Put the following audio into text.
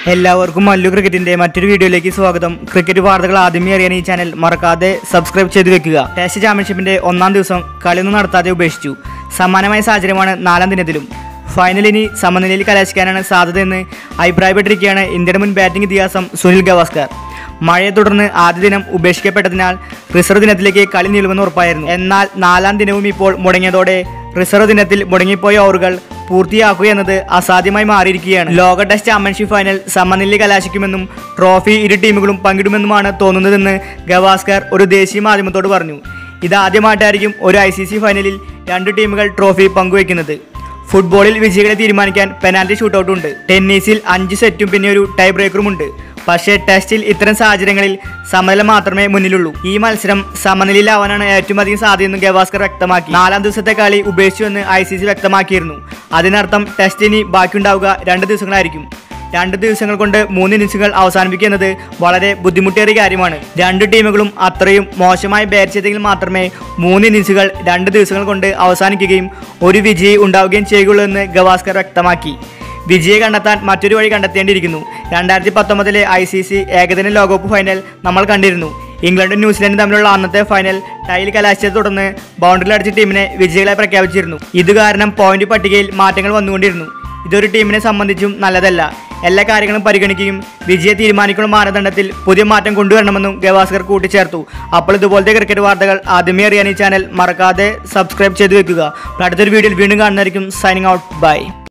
എല്ലാവർക്കും മല്ലു ക്രിക്കറ്റിന്റെ മറ്റൊരു വീഡിയോയിലേക്ക് സ്വാഗതം ക്രിക്കറ്റ് വാർത്തകൾ ആദ്യമേ അറിയാൻ ഈ ചാനൽ മറക്കാതെ സബ്സ്ക്രൈബ് ചെയ്ത് വെക്കുക ടെസ്റ്റ് ചാമ്പ്യൻഷിപ്പിന്റെ ഒന്നാം ദിവസം കളിയൊന്നും നടത്താതെ ഉപേക്ഷിച്ചു സമാനമായ സാഹചര്യമാണ് നാലാം ദിനത്തിലും ഫൈനലിനി സമനിലയിൽ കലാശിക്കാനാണ് സാധ്യതയെന്ന് അഭിപ്രായപ്പെട്ടിരിക്കുകയാണ് ഇന്ത്യയുടെ മുൻ ബാറ്റിംഗ് ഇതിഹാസം സുനിൽ ഗവാസ്കർ മഴയെ തുടർന്ന് ആദ്യ ദിനം ഉപേക്ഷിക്കപ്പെട്ടതിനാൽ റിസർവ് ദിനത്തിലേക്ക് കളി നീളുമെന്ന് ഉറപ്പായിരുന്നു എന്നാൽ നാലാം ദിനവും ഇപ്പോൾ മുടങ്ങിയതോടെ റിസർവ് ദിനത്തിൽ മുടങ്ങിപ്പോയ ഓവറുകൾ പൂർത്തിയാക്കുകയെന്നത് അസാധ്യമായി മാറിയിരിക്കുകയാണ് ലോക ടെസ്റ്റ് ചാമ്പ്യൻഷിപ്പ് ഫൈനൽ സമനിലയിൽ കലാശിക്കുമെന്നും ട്രോഫി ഇരു ടീമുകളും പങ്കിടുമെന്നുമാണ് തോന്നുന്നതെന്ന് ഗവാസ്കർ ഒരു ദേശീയ മാധ്യമത്തോട് പറഞ്ഞു ഇതാദ്യമായിട്ടായിരിക്കും ഒരു ഐ സി സി ഫൈനലിൽ രണ്ട് ടീമുകൾ ട്രോഫി പങ്കുവയ്ക്കുന്നത് ഫുട്ബോളിൽ വിജയികളെ തീരുമാനിക്കാൻ പെനാൽറ്റി ഷൂട്ടൗട്ട് ഉണ്ട് ടെന്നീസിൽ അഞ്ച് സെറ്റും പിന്നെ ഒരു ടൈ ബ്രേക്കറും ഉണ്ട് പക്ഷേ ടെസ്റ്റിൽ ഇത്തരം സാഹചര്യങ്ങളിൽ സമനില മാത്രമേ മുന്നിലുള്ളൂ ഈ മത്സരം സമനിലയിലാവാനാണ് ഏറ്റവും അധികം സാധ്യതയെന്ന് ഗവാസ്കർ വ്യക്തമാക്കി നാലാം ദിവസത്തെ കളി ഉപേക്ഷിച്ചുവെന്ന് ഐ സി സി വ്യക്തമാക്കിയിരുന്നു അതിനർത്ഥം ടെസ്റ്റ് ഇനി ബാക്കിയുണ്ടാവുക രണ്ട് ദിവസങ്ങളായിരിക്കും രണ്ട് ദിവസങ്ങൾ കൊണ്ട് മൂന്ന് ഇന്നിംഗ്സുകൾ അവസാനിപ്പിക്കുക എന്നത് വളരെ ബുദ്ധിമുട്ടേറിയ കാര്യമാണ് രണ്ട് ടീമുകളും അത്രയും മോശമായി ബാറ്റ് ചെയ്തെങ്കിൽ മാത്രമേ മൂന്ന് ഇന്നിംഗ്സുകൾ രണ്ട് ദിവസങ്ങൾ കൊണ്ട് അവസാനിക്കുകയും ഒരു വിജയി ഉണ്ടാവുകയും ചെയ്യുകയുള്ളൂ എന്ന് ഗവാസ്കർ വ്യക്തമാക്കി വിജയെ കണ്ടെത്താൻ മറ്റൊരു വഴി കണ്ടെത്തേണ്ടിയിരിക്കുന്നു രണ്ടായിരത്തി പത്തൊമ്പതിലെ ഐ സി സി ഏകദിന ലോകകപ്പ് ഫൈനൽ നമ്മൾ കണ്ടിരുന്നു ഇംഗ്ലണ്ടും ന്യൂസിലൻഡും തമ്മിലുള്ള അന്നത്തെ ഫൈനൽ ടൈൽ കലാശിച്ചതെ തുടർന്ന് ബൗണ്ടറിയിൽ അടിച്ച ടീമിനെ വിജയികളായി പ്രഖ്യാപിച്ചിരുന്നു ഇത് കാരണം പോയിന്റ് പട്ടികയിൽ മാറ്റങ്ങൾ വന്നുകൊണ്ടിരുന്നു ഇതൊരു ടീമിനെ സംബന്ധിച്ചും നല്ലതല്ല എല്ലാ കാര്യങ്ങളും പരിഗണിക്കുകയും വിജയ തീരുമാനിക്കുന്ന മാനദണ്ഡത്തിൽ പുതിയ മാറ്റം കൊണ്ടുവരണമെന്നും ഗവാസ്കർ കൂട്ടിച്ചേർത്തു അപ്പോൾ ഇതുപോലത്തെ ക്രിക്കറ്റ് വാർത്തകൾ ആദ്യമേ അറിയാൻ ഈ ചാനൽ മറക്കാതെ സബ്സ്ക്രൈബ് ചെയ്ത് വെക്കുക അടുത്തൊരു വീഡിയോയിൽ വീണ്ടും കാണുന്നതായിരിക്കും സൈനിങ് ഔട്ട് ബൈ